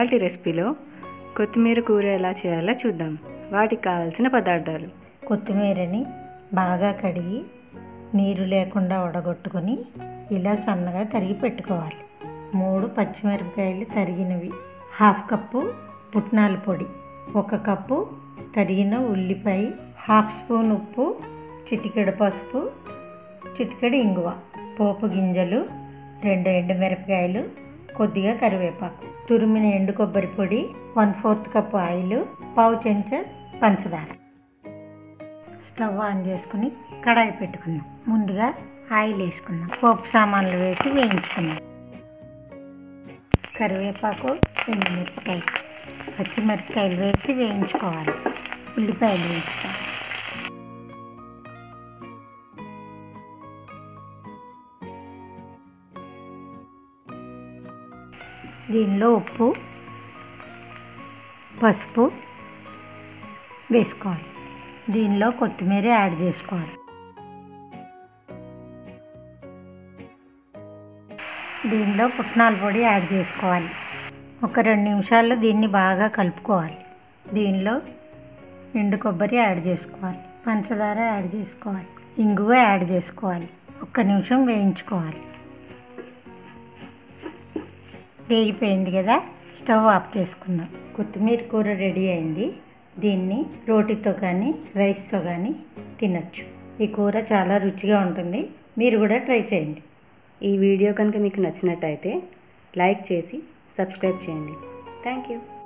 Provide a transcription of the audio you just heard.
ఇవాళ రెసిపీలో కొత్తిమీర కూర ఎలా చేయాలో చూద్దాం వాటికి కావాల్సిన పదార్థాలు కొత్తిమీరని బాగా కడిగి నీరు లేకుండా వడగొట్టుకొని ఇలా సన్నగా తరిగి పెట్టుకోవాలి మూడు పచ్చిమిరపకాయలు తరిగినవి హాఫ్ కప్పు పుట్నాల పొడి ఒక కప్పు తరిగిన ఉల్లిపాయ హాఫ్ స్పూన్ ఉప్పు చిటికెడు పసుపు చిటికెడు ఇంగువ పోపు గింజలు రెండు ఎండుమిరపకాయలు కొద్దిగా కరివేపాకు తురిమిన ఎండు కొబ్బరి పొడి వన్ ఫోర్త్ కప్ ఆయిల్ పావు చెంచా పంచదార స్టవ్ ఆన్ చేసుకుని కడాయి పెట్టుకున్నాం ముందుగా ఆయిల్ వేసుకున్నాం పోపు సామాన్లు వేసి వేయించుకున్నాం కరివేపాకు ఎండుమిరపకాయ పచ్చిమిరపకాయలు వేసి వేయించుకోవాలి ఉల్లిపాయలు వేసుకోవాలి దీనిలో ఉప్పు పసుపు వేసుకోవాలి దీనిలో కొత్తిమీర యాడ్ చేసుకోవాలి దీనిలో పుట్నాల పొడి యాడ్ చేసుకోవాలి ఒక రెండు నిమిషాల్లో దీన్ని బాగా కలుపుకోవాలి దీనిలో ఎండు కొబ్బరి యాడ్ చేసుకోవాలి పంచదార యాడ్ చేసుకోవాలి ఇంగువ యాడ్ చేసుకోవాలి ఒక్క నిమిషం వేయించుకోవాలి వేగిపోయింది కదా స్టవ్ ఆఫ్ చేసుకుందాం కొత్తిమీర కూర రెడీ అయింది దీన్ని రోటీతో కానీ రైస్తో కానీ తినచ్చు ఈ కూర చాలా రుచిగా ఉంటుంది మీరు కూడా ట్రై చేయండి ఈ వీడియో కనుక మీకు నచ్చినట్టయితే లైక్ చేసి సబ్స్క్రైబ్ చేయండి థ్యాంక్ యూ